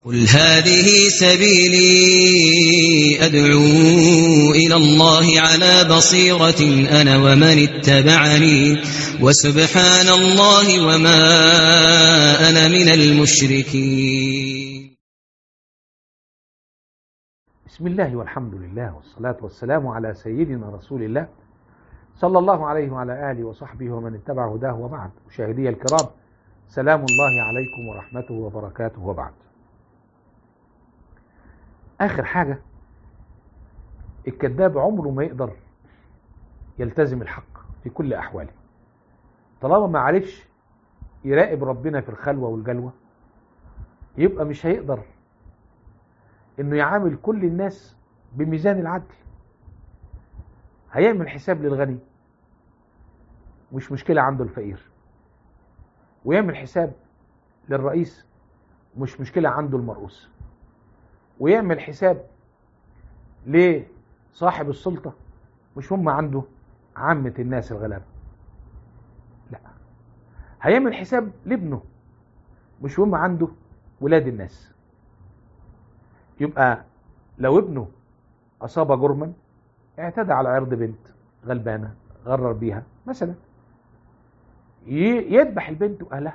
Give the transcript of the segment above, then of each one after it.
قل هذه سبيلي أدعو إلى الله على بصيرة أنا ومن اتبعني وسبحان الله وما أنا من المشركين بسم الله والحمد لله والصلاة والسلام على سيدنا رسول الله صلى الله عليه وعلى آله وصحبه ومن اتبع هداه وبعد مشاهدي الكرام سلام الله عليكم ورحمته وبركاته وبعد آخر حاجة الكذاب عمره ما يقدر يلتزم الحق في كل أحواله طالما ما عرفش يراقب ربنا في الخلوة والجلوة يبقى مش هيقدر انه يعامل كل الناس بميزان العدل هيعمل حساب للغني مش مشكلة عنده الفقير ويعمل حساب للرئيس مش مشكلة عنده المرؤوس ويعمل حساب لصاحب السلطة مش هم عنده عامة الناس الغلابة لا هيعمل حساب لابنه مش هم عنده ولاد الناس يبقى لو ابنه أصاب جرما اعتدى على عرض بنت غلبانة غرر بيها مثلا يذبح البنت وأهلها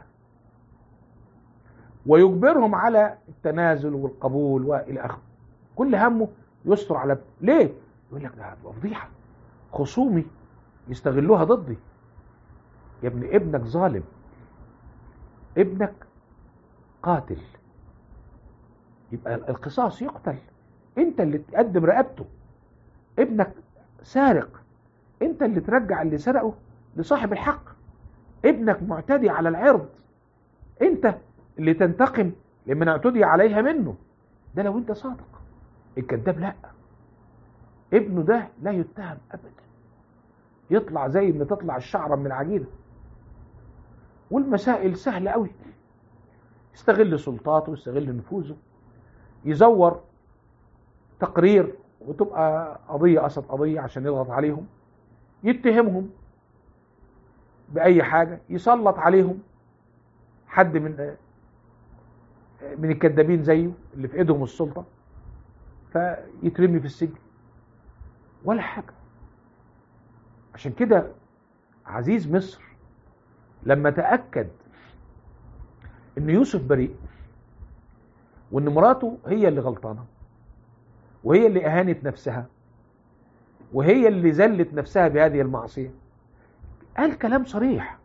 ويجبرهم على التنازل والقبول والى اخره كل همه يستر على ليه يقول لك ده هتبقى فضيحه خصومي يستغلوها ضدي يا ابن ابنك ظالم ابنك قاتل يبقى القصاص يقتل انت اللي تقدم رقبته ابنك سارق انت اللي ترجع اللي سرقه لصاحب الحق ابنك معتدي على العرض انت اللي تنتقم لمن اعتدي عليها منه ده لو انت صادق الكذاب لا ابنه ده لا يتهم ابدا يطلع زي ما تطلع الشعرة من العجينة والمسائل سهلة قوي يستغل سلطاته يستغل نفوذه يزور تقرير وتبقى قضية قصد قضية عشان يضغط عليهم يتهمهم بأي حاجة يسلط عليهم حد من من الكذابين زيه اللي في ايدهم السلطه فيترمي في السجن ولا حاجه عشان كده عزيز مصر لما تاكد ان يوسف بريء وان مراته هي اللي غلطانه وهي اللي اهانت نفسها وهي اللي ذلت نفسها بهذه المعصيه قال كلام صريح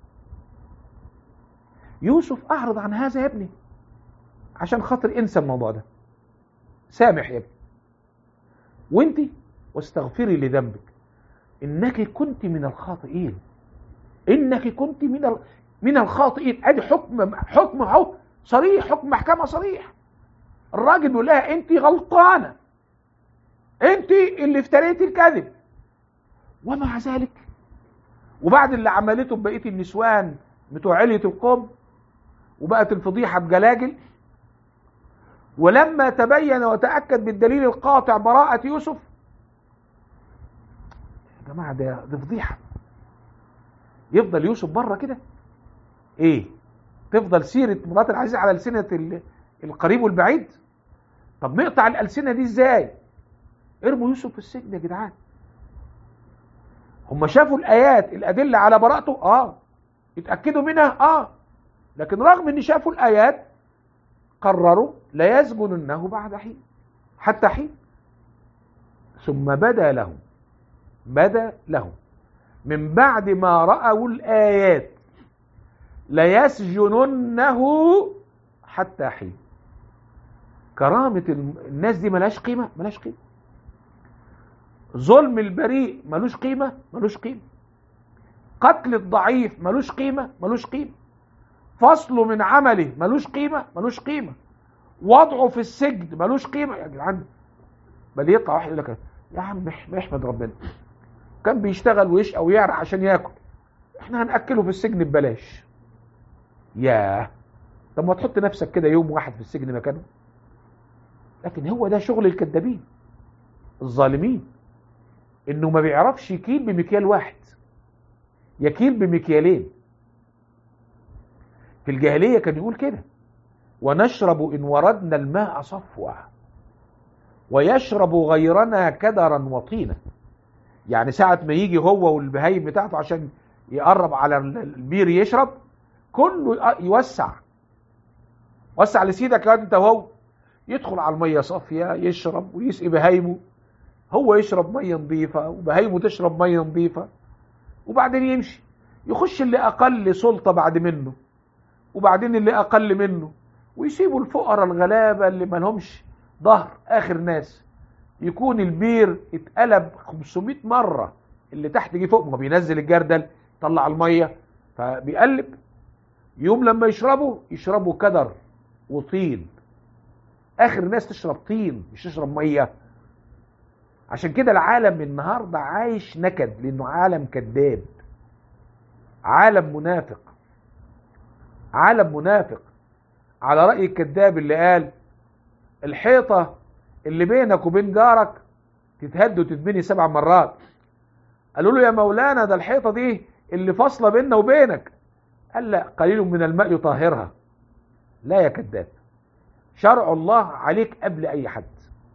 يوسف اعرض عن هذا يا ابني عشان خاطر انسى الموضوع ده سامح يا ابني وانت واستغفري لذنبك انك كنت من الخاطئين انك كنت من ال... من الخاطئين ادي حكم حكم اهو صريح حكم محكمه صريح الراجل بيقول لها انت غلطانه انت اللي افتريتي الكذب ومع ذلك وبعد اللي عملته ببقيه النسوان بتوع عليه القوم وبقت الفضيحه بجلاجل ولما تبين وتأكد بالدليل القاطع براءة يوسف يا جماعة ده, ده فضيحة يفضل يوسف بره كده ايه تفضل سيرة مرات العزيز على ألسنة القريب والبعيد طب نقطع الألسنة دي ازاي ارموا يوسف في السجن يا جدعان هم شافوا الآيات الأدلة على براءته اه يتأكدوا منها اه لكن رغم ان شافوا الآيات قرروا لا يسجننه بعد حين حتى حين ثم بدا لهم بدا لهم من بعد ما رأوا الآيات ليسجننه حتى حين كرامة الناس دي ملاش قيمة ملاش قيمة ظلم البريء ملوش قيمة ملوش قيمة قتل الضعيف ملوش قيمة ملوش قيمة فصله من عمله ملوش قيمة ملوش قيمة وضعه في السجن ملوش قيمة يا جدعان بل يطلع واحد يقول لك يا عم احمد ربنا كان بيشتغل ويشقى ويعرق عشان ياكل احنا هنأكله في السجن ببلاش ياه طب ما تحط نفسك كده يوم واحد في السجن مكانه لكن هو ده شغل الكذابين الظالمين انه ما بيعرفش يكيل بمكيال واحد يكيل بمكيالين في الجاهلية كان يقول كده ونشرب إن وردنا الماء صفوا ويشرب غيرنا كدرا وطينا يعني ساعة ما يجي هو والبهايم بتاعته عشان يقرب على البير يشرب كله يوسع وسع لسيدك يا انت وهو يدخل على الميه صافيه يشرب ويسقي بهايمه هو يشرب ميه نظيفه وبهايمه تشرب ميه نظيفه وبعدين يمشي يخش اللي اقل سلطه بعد منه وبعدين اللي اقل منه ويسيبوا الفقراء الغلابه اللي ما لهمش ظهر اخر ناس يكون البير اتقلب 500 مره اللي تحت جه فوق ما بينزل الجردل يطلع الميه فبيقلب يوم لما يشربوا يشربوا كدر وطين اخر ناس تشرب طين مش تشرب ميه عشان كده العالم النهارده عايش نكد لانه عالم كذاب عالم منافق عالم منافق على رأي الكذاب اللي قال الحيطة اللي بينك وبين جارك تتهد وتتبني سبع مرات قالوا له يا مولانا ده الحيطة دي اللي فاصلة بيننا وبينك قال لا قليل من الماء يطهرها لا يا كذاب شرع الله عليك قبل اي حد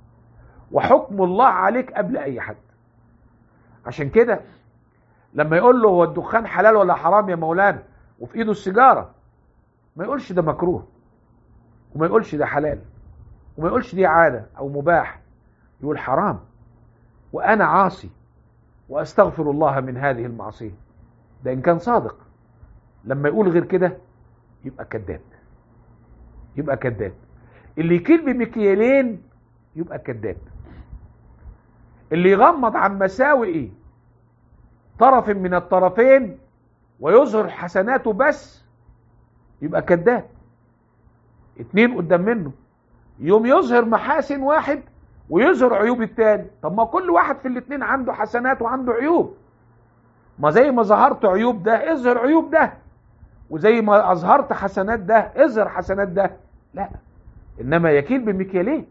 وحكم الله عليك قبل اي حد عشان كده لما يقول له هو الدخان حلال ولا حرام يا مولانا وفي ايده السيجاره ما يقولش ده مكروه وما يقولش ده حلال وما يقولش دي عاده او مباح يقول حرام وانا عاصي واستغفر الله من هذه المعصيه ده ان كان صادق لما يقول غير كده يبقى كذاب يبقى كذاب اللي يكيل بمكيالين يبقى كذاب اللي يغمض عن مساوئ طرف من الطرفين ويظهر حسناته بس يبقى كذاب اتنين قدام منه يوم يظهر محاسن واحد ويظهر عيوب التاني طب ما كل واحد في الاتنين عنده حسنات وعنده عيوب ما زي ما ظهرت عيوب ده اظهر عيوب ده وزي ما اظهرت حسنات ده اظهر حسنات ده لا انما يكيل بمكيالين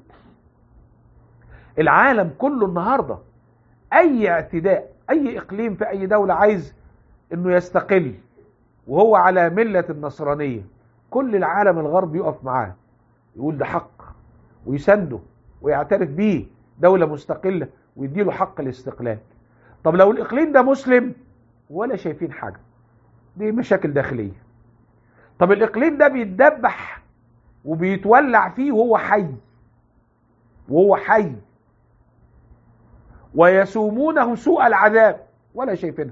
العالم كله النهارده اي اعتداء اي اقليم في اي دولة عايز انه يستقل وهو على ملة النصرانية كل العالم الغربي يقف معاه يقول ده حق ويسنده ويعترف بيه دولة مستقلة ويديله حق الاستقلال طب لو الاقليم ده مسلم ولا شايفين حاجة دي مشاكل داخلية طب الاقليم ده بيتدبح وبيتولع فيه وهو حي وهو حي ويسومونه سوء العذاب ولا شايفينها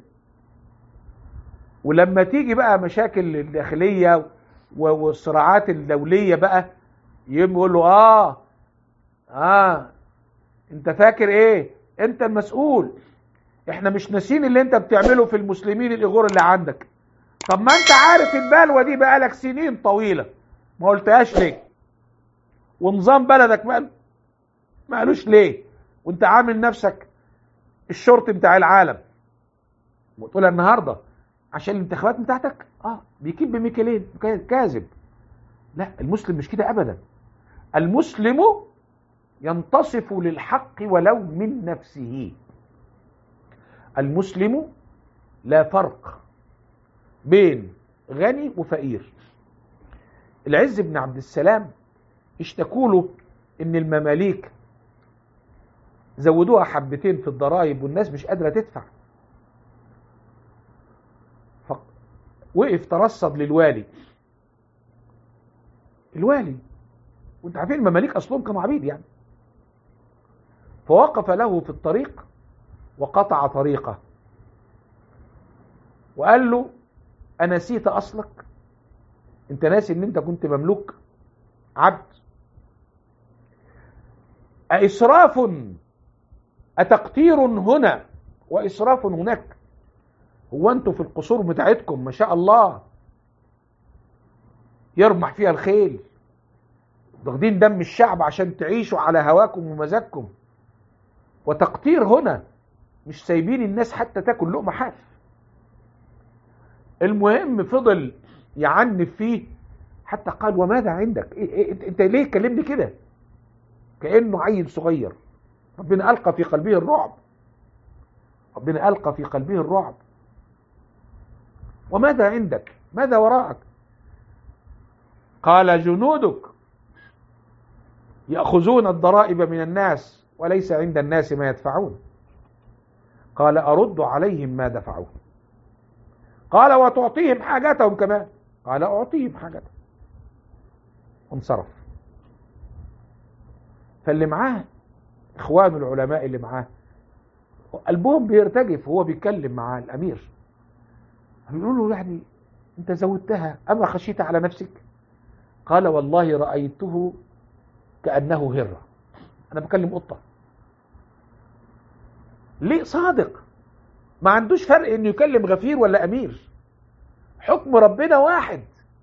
ولما تيجي بقى مشاكل الداخلية والصراعات الدولية بقى يقول له اه اه انت فاكر ايه انت المسؤول احنا مش ناسين اللي انت بتعمله في المسلمين الاغور اللي عندك طب ما انت عارف البلوى دي بقالك سنين طويلة ما قلتهاش ليه ونظام بلدك ما ما قالوش ليه وانت عامل نفسك الشرطي بتاع العالم وتقولها النهارده عشان الانتخابات بتاعتك اه بيكيب بميكيلين كاذب لا المسلم مش كده ابدا المسلم ينتصف للحق ولو من نفسه المسلم لا فرق بين غني وفقير العز بن عبد السلام اشتكوا له ان المماليك زودوها حبتين في الضرائب والناس مش قادره تدفع وقف ترصد للوالي الوالي وانت عارفين المماليك اصلهم كانوا عبيد يعني فوقف له في الطريق وقطع طريقه وقال له انا نسيت اصلك انت ناسي ان انت كنت مملوك عبد أإسراف أتقتير هنا وإسراف هناك هو أنتوا في القصور بتاعتكم ما شاء الله يرمح فيها الخيل واخدين دم الشعب عشان تعيشوا على هواكم ومزاجكم وتقتير هنا مش سايبين الناس حتى تاكل لقمه حاف المهم فضل يعنف فيه حتى قال وماذا عندك إيه إيه انت ليه كلمني كده كانه عيل صغير ربنا القى في قلبه الرعب ربنا القى في قلبه الرعب وماذا عندك ماذا وراءك قال جنودك يأخذون الضرائب من الناس وليس عند الناس ما يدفعون قال أرد عليهم ما دفعوه قال وتعطيهم حاجتهم كمان قال أعطيهم حاجتهم وانصرف فاللي معاه إخوان العلماء اللي معاه قلبهم بيرتجف وهو بيتكلم مع الأمير بيقولوا له يعني أنت زودتها أما خشيت على نفسك قال والله رأيته كأنه هرة أنا بكلم قطة ليه صادق ما عندوش فرق انه يكلم غفير ولا امير حكم ربنا واحد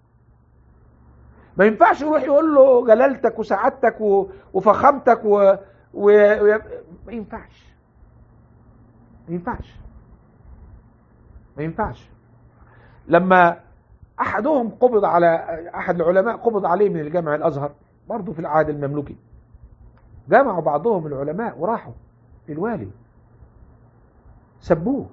ما ينفعش يروح يقول له جلالتك وسعادتك و... وفخامتك و... و... و... ما ينفعش ما ينفعش ما ينفعش لما احدهم قبض على احد العلماء قبض عليه من الجامع الازهر برضه في العهد المملوكي جمعوا بعضهم العلماء وراحوا للوالي سبوه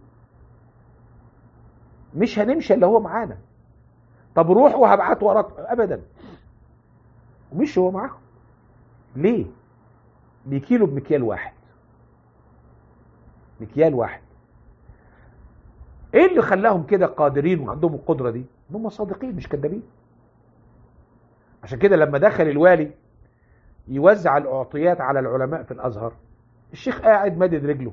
مش هنمشي الا هو معانا طب روح وهبعت وراك ابدا ومش هو معاهم ليه بيكيلوا بمكيال واحد مكيال واحد ايه اللي خلاهم كده قادرين وعندهم القدره دي ان هم صادقين مش كذابين عشان كده لما دخل الوالي يوزع الاعطيات على العلماء في الازهر الشيخ قاعد مادد رجله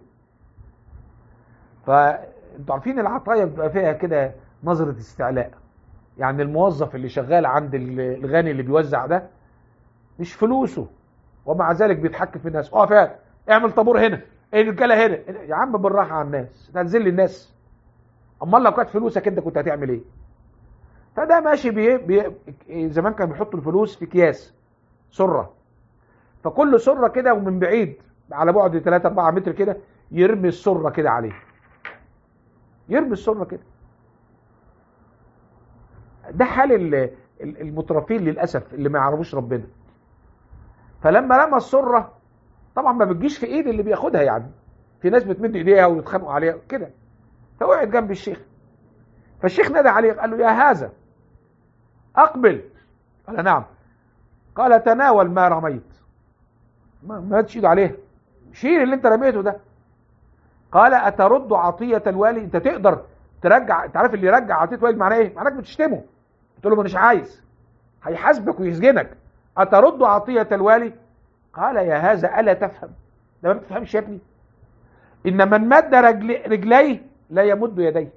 فانتوا عارفين العطايا بتبقى فيها كده نظرة استعلاء يعني الموظف اللي شغال عند الغني اللي بيوزع ده مش فلوسه ومع ذلك بيتحكم في الناس اقف يا اعمل طابور هنا الرجاله هنا يا عم بالراحه على الناس تنزل لي الناس امال لو كانت فلوسك انت كنت هتعمل ايه فده ماشي بي... بي... زمان كانوا بيحطوا الفلوس في اكياس سره فكل سره كده ومن بعيد على بعد 3 4 متر كده يرمي السره كده عليه يرمي السره كده ده حال المترفين للاسف اللي ما يعرفوش ربنا فلما رمى السره طبعا ما بتجيش في ايد اللي بياخدها يعني في ناس بتمد ايديها ويتخانقوا عليها كده فوقعت جنب الشيخ فالشيخ نادى عليه قال له يا هذا اقبل قال نعم قال تناول ما رميت ما ما ايده عليها شيل اللي انت رميته ده قال اترد عطيه الوالي انت تقدر ترجع انت عارف اللي يرجع عطيه والي معناه ايه معناك بتشتمه قلت له مش عايز هيحاسبك ويسجنك اترد عطيه الوالي قال يا هذا الا تفهم ده ما بتفهمش يا ابني ان من مد رجلي رجليه لا يمد يديه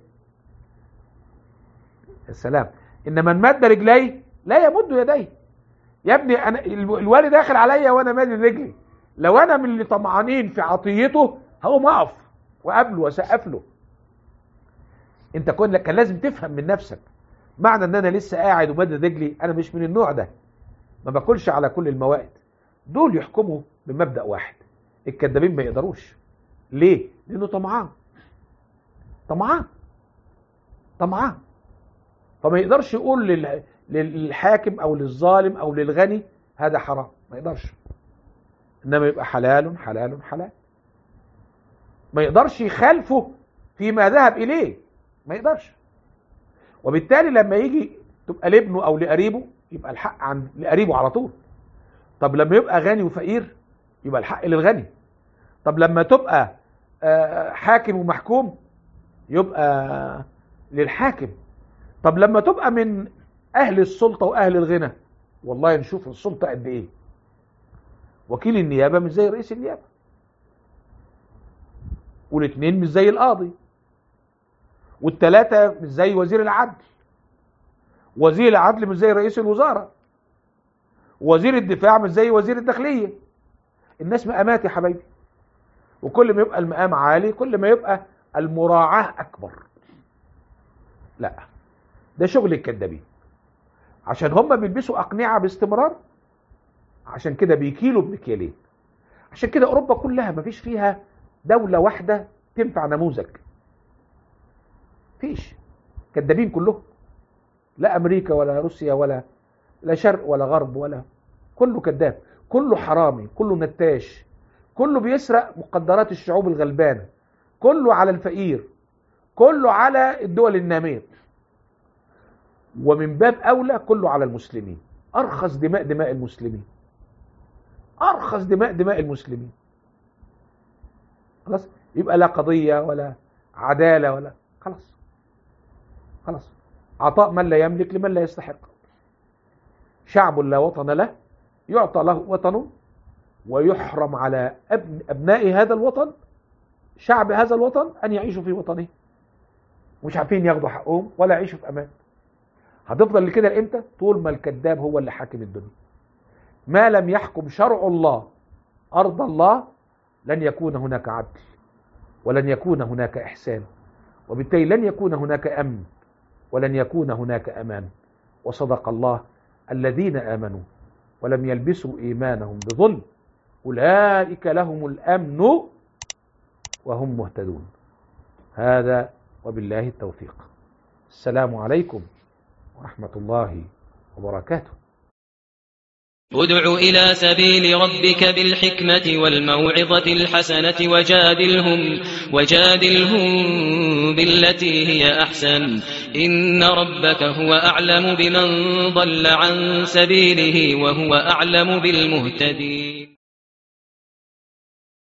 السلام ان من مد رجليه لا يمد يديه يا ابني انا الوالي داخل عليا وانا مالي رجلي لو انا من اللي طمعانين في عطيته هقوم اقف وقابله واسقف له انت كن كان لازم تفهم من نفسك معنى ان انا لسه قاعد ومد رجلي انا مش من النوع ده ما باكلش على كل الموائد دول يحكموا بمبدا واحد الكذابين ما يقدروش ليه لانه طمعان طمعان طمعان فما يقدرش يقول لل... للحاكم او للظالم او للغني هذا حرام ما يقدرش انما يبقى حلال حلال حلال ما يقدرش يخالفه فيما ذهب اليه ما يقدرش وبالتالي لما يجي تبقى لابنه او لقريبه يبقى الحق عند لقريبه على طول طب لما يبقى غني وفقير يبقى الحق للغني طب لما تبقى حاكم ومحكوم يبقى للحاكم طب لما تبقى من اهل السلطه واهل الغنى والله نشوف السلطه قد ايه وكيل النيابه مش زي رئيس النيابه والاثنين مش زي القاضي والثلاثه مش زي وزير العدل وزير العدل مش زي رئيس الوزاره وزير الدفاع مش زي وزير الداخليه الناس مقامات يا حبايبي وكل ما يبقى المقام عالي كل ما يبقى المراعاه اكبر لا ده شغل الكذابين عشان هم بيلبسوا اقنعه باستمرار عشان كده بيكيلوا بمكيالين عشان كده اوروبا كلها مفيش فيها دوله واحده تنفع نموذج فيش كذابين كلهم لا امريكا ولا روسيا ولا لا شرق ولا غرب ولا كله كذاب كله حرامي كله نتاش كله بيسرق مقدرات الشعوب الغلبانه كله على الفقير كله على الدول الناميه ومن باب اولى كله على المسلمين ارخص دماء دماء المسلمين ارخص دماء دماء المسلمين خلاص يبقى لا قضيه ولا عداله ولا خلاص خلاص عطاء من لا يملك لمن لا يستحق شعب لا وطن له يعطى له وطنه ويحرم على أبن أبناء هذا الوطن شعب هذا الوطن أن يعيشوا في وطنه مش عارفين ياخدوا حقهم ولا يعيشوا في أمان هتفضل كده لإمتى طول ما الكذاب هو اللي حاكم الدنيا ما لم يحكم شرع الله أرض الله لن يكون هناك عدل ولن يكون هناك إحسان وبالتالي لن يكون هناك أمن ولن يكون هناك أمان وصدق الله الذين آمنوا ولم يلبسوا إيمانهم بظلم أولئك لهم الأمن وهم مهتدون هذا وبالله التوفيق السلام عليكم ورحمة الله وبركاته ادع إلى سبيل ربك بالحكمة والموعظة الحسنة وجادلهم وجادلهم بالتي هي أحسن إن ربك هو أعلم بمن ضل عن سبيله وهو أعلم بالمهتدين